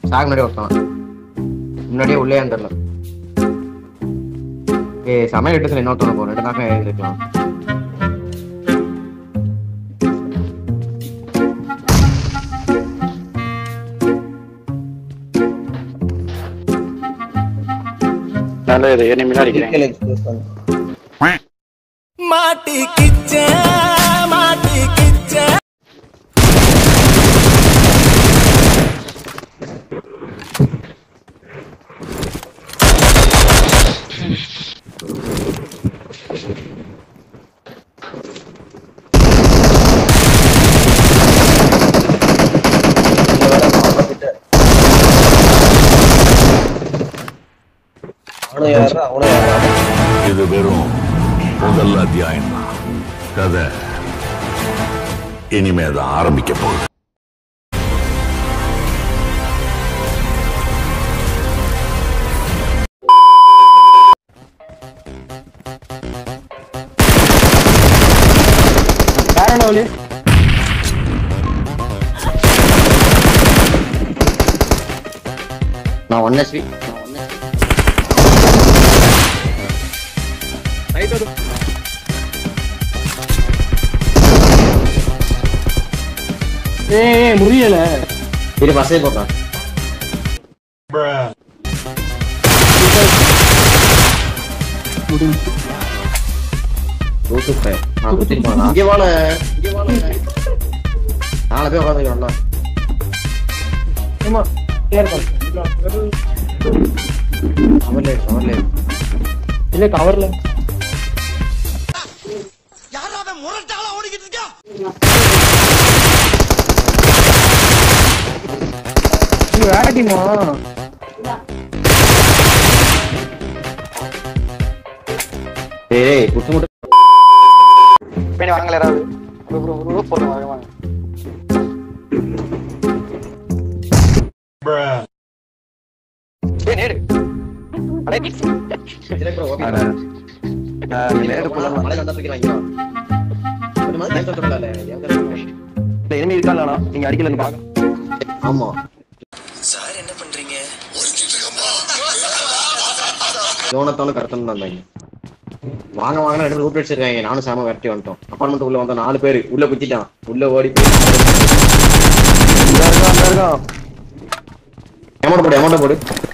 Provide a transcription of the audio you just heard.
சாக்கு முன்னாடி ஒருத்தன் முன்னாடியே உள்ளே தெரியல ஏய் சமையல் இடத்துல இன்னொருத்தவங்க போறோம் ரெண்டு நாக்கம் எழுதிருக்கலாம் நல்லது இனிமேல் அடிக்கிறேன் கீழே expose பண்ணு. இங்க வர opposite. அவனும் யாரா அவனும் யாரா இது வெறும் முதல் அத்தியாயம் தான் கதை இனிமே தான் ஆரம்பிக்க போகுது நான் ஒன் எஸ்பி ஏய் முடியல இரு பஸ்ஸே போடுறேன் டூ டூ ஃபைவ் நான் குத்திட்டு போனேன் இங்கே வாழ இங்கே வாழ நாலு பேர் உட்காந்துக்கிறோம்ல ஆமா ஏர் கவர்ல கவர்ல இல்ல கவர்ல நீ வேற டீமா ஏய் குத்து முட்டு பின்னாடி வாங்கல யாராவது ப்ரோ ப்ரோ ப்ரோ போடுங்க வாங்க வாங்க ஏய் நேடு அடே அட நேடு போலாம் மலை வந்தா தூக்கி வாங்கிக்கலாம் ஒரு மாதிரி டைம் சொல்றல எங்க இருக்கு? இல்ல இனிமே இருக்காங்களா நீங்க அடிக்கலன்னு பாக்க ஆமா ஜோனத்தாலும் கரெக்டாக இருந்தாங்க வாங்க வாங்க ரெண்டு ரூட் வச்சிருக்காங்க நானும் சாம விரட்டி வந்துட்டோம் அப்பார்ட்மெண்ட் உள்ள வந்த நாலு பேர் உள்ள குத்திட்டான் உள்ள ஓடி போய் இருக்கான் இருக்கான் அமௌண்ட் போடு அமௌண்ட் போடு